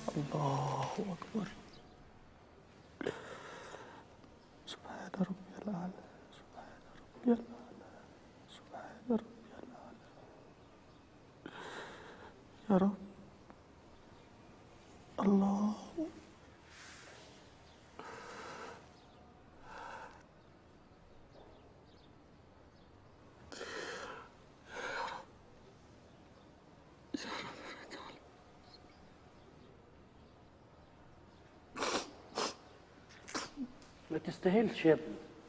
الله أكبر سبحان ربي الأعلى سبحان ربي الأعلى سبحان ربي الأعلى يا رب الله ما تستاهلش يا ابني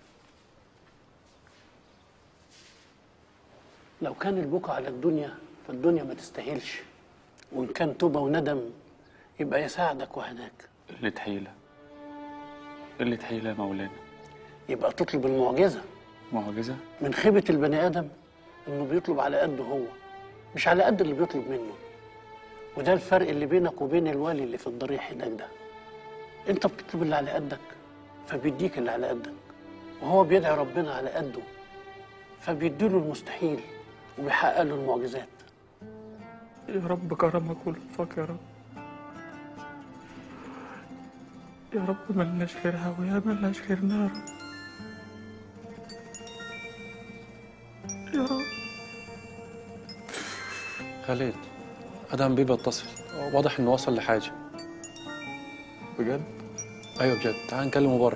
لو كان البكا على الدنيا فالدنيا ما تستاهلش وإن كان توبة وندم يبقى يساعدك وهداك قلة حيلة قلة حيلة يا مولانا يبقى تطلب المعجزة معجزة من خيبة البني آدم إنه بيطلب على قده هو مش على قد اللي بيطلب منه وده الفرق اللي بينك وبين الوالي اللي في الضريح هناك ده أنت بتطلب اللي على قدك فبيديك اللي على قدك وهو بيدعي ربنا على قده فبيديله المستحيل وبيحقق له المعجزات يا رب كرمك ولطفك يا رب يا رب ملناش غيرها ويا ملناش غيرنا يا رب يا رب خالد ادهم بيه بيتصل واضح انه وصل لحاجه بجد ايوه بجد تعال نكلمه بره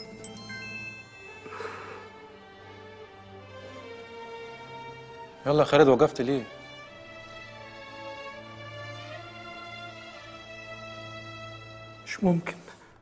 يلا يا خالد وقفت ليه مش ممكن